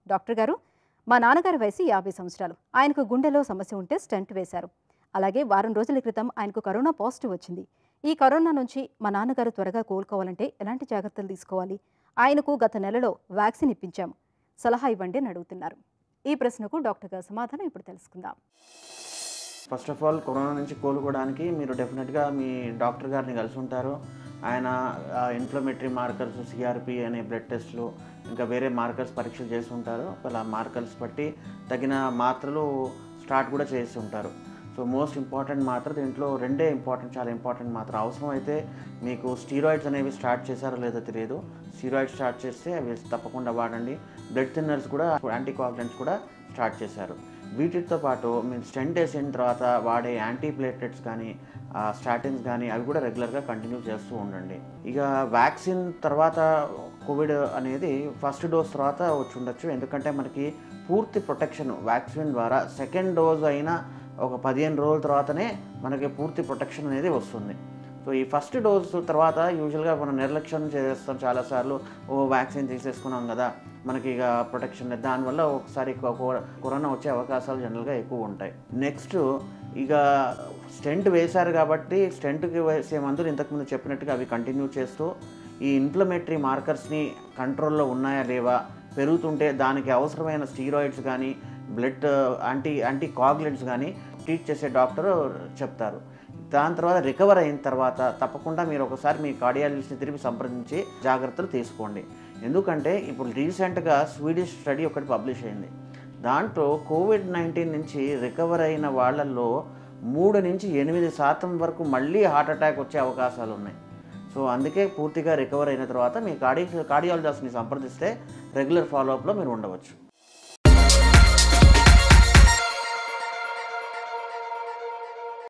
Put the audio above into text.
doctor గారు మా నాన్నగారి వయసు యాభై సంవత్సరాలు ఆయనకు గుండెలో సమస్య ఉంటే స్టెంట్ వేశారు అలాగే వారం రోజుల క్రితం ఆయనకు కరోనా పాజిటివ్ వచ్చింది ఈ కరోనా నుంచి మా నాన్నగారు త్వరగా కోలుకోవాలంటే ఎలాంటి జాగ్రత్తలు తీసుకోవాలి ఆయనకు గత నెలలో వ్యాక్సిన్ ఇప్పించాము సలహా ఇవ్వండి అని అడుగుతున్నారు ఈ ప్రశ్నకు డాక్టర్ గారు సమాధానం ఇప్పుడు తెలుసుకుందాం ఫస్ట్ ఆఫ్ ఆల్ కరోనా నుంచి కోలుకోవడానికి మీరు డెఫినెట్గా మీ డాక్టర్ గారిని కలిసి ఉంటారు ఆయన ఇన్ఫ్లమేటరీ మార్కర్స్ సిఆర్పి అనే బ్లడ్ టెస్ట్లు ఇంకా వేరే మార్కర్స్ పరీక్షలు చేసి ఉంటారు వాళ్ళ మార్కర్స్ బట్టి తగిన మాత్రలు స్టార్ట్ కూడా చేసి ఉంటారు సో మోస్ట్ ఇంపార్టెంట్ మాత్ర దీంట్లో రెండే ఇంపార్టెంట్ చాలా ఇంపార్టెంట్ మాత్రం అవసరం అయితే మీకు స్టీరాయిడ్స్ అనేవి స్టార్ట్ చేశారో లేదో తెలియదు స్టీరాయిడ్స్ స్టార్ట్ చేస్తే అవి తప్పకుండా వాడండి బ్లడ్ థిన్నర్స్ కూడా యాంటీకాగులెంట్స్ కూడా స్టార్ట్ చేశారు వీటితో పాటు మీరు స్టెంట్ వేసిన తర్వాత వాడే యాంటీ ప్లేటెట్స్ కానీ స్టాటిన్స్ కానీ అవి కూడా రెగ్యులర్గా కంటిన్యూ చేస్తూ ఉండండి ఇక వ్యాక్సిన్ తర్వాత కోవిడ్ అనేది ఫస్ట్ డోస్ తర్వాత వచ్చి ఉండొచ్చు ఎందుకంటే మనకి పూర్తి ప్రొటెక్షన్ వ్యాక్సిన్ ద్వారా సెకండ్ డోస్ అయినా ఒక పదిహేను రోజుల తర్వాతనే మనకి పూర్తి ప్రొటెక్షన్ అనేది వస్తుంది సో ఈ ఫస్ట్ డోస్ తర్వాత యూజువల్గా మనం నిర్లక్ష్యం చేస్తాం చాలాసార్లు ఓ వ్యాక్సిన్ తీసేసుకున్నాం కదా మనకి ఇక ప్రొటెక్షన్ లేదు దానివల్ల ఒకసారి కో- కో- కరోనా వచ్చే అవకాశాలు జనరల్గా ఎక్కువ ఉంటాయి నెక్స్ట్ ఇక స్టెంట్ వేశారు కాబట్టి స్టెంట్కి వేసే మందులు ఇంతకుముందు చెప్పినట్టుగా అవి కంటిన్యూ చేస్తూ ఈ ఇన్ఫ్లమేటరీ మార్కర్స్ని కంట్రోల్లో ఉన్నాయా లేవా పెరుగుతుంటే దానికి అవసరమైన స్టీరాయిడ్స్ కానీ బ్లడ్ యాంటీ యాంటీ కాగ్లెంట్స్ కానీ ట్రీట్ చేసే డాక్టర్ చెప్తారు దాని తర్వాత రికవర్ అయిన తర్వాత తప్పకుండా మీరు ఒకసారి మీ కార్డియాలజిస్ట్ని తిరిగి సంప్రదించి జాగ్రత్తలు తీసుకోండి ఎందుకంటే ఇప్పుడు రీసెంట్గా స్వీడిష్ స్టడీ ఒకటి పబ్లిష్ అయింది దాంట్లో కోవిడ్ నైన్టీన్ నుంచి రికవర్ అయిన వాళ్ళల్లో మూడు నుంచి ఎనిమిది శాతం వరకు మళ్ళీ హార్ట్ అటాక్ వచ్చే అవకాశాలు ఉన్నాయి సో అందుకే పూర్తిగా రికవర్ అయిన తర్వాత మీ కార్డి కార్డియాలజిస్ట్ని సంప్రదిస్తే రెగ్యులర్ ఫాలోఅప్లో మీరు ఉండవచ్చు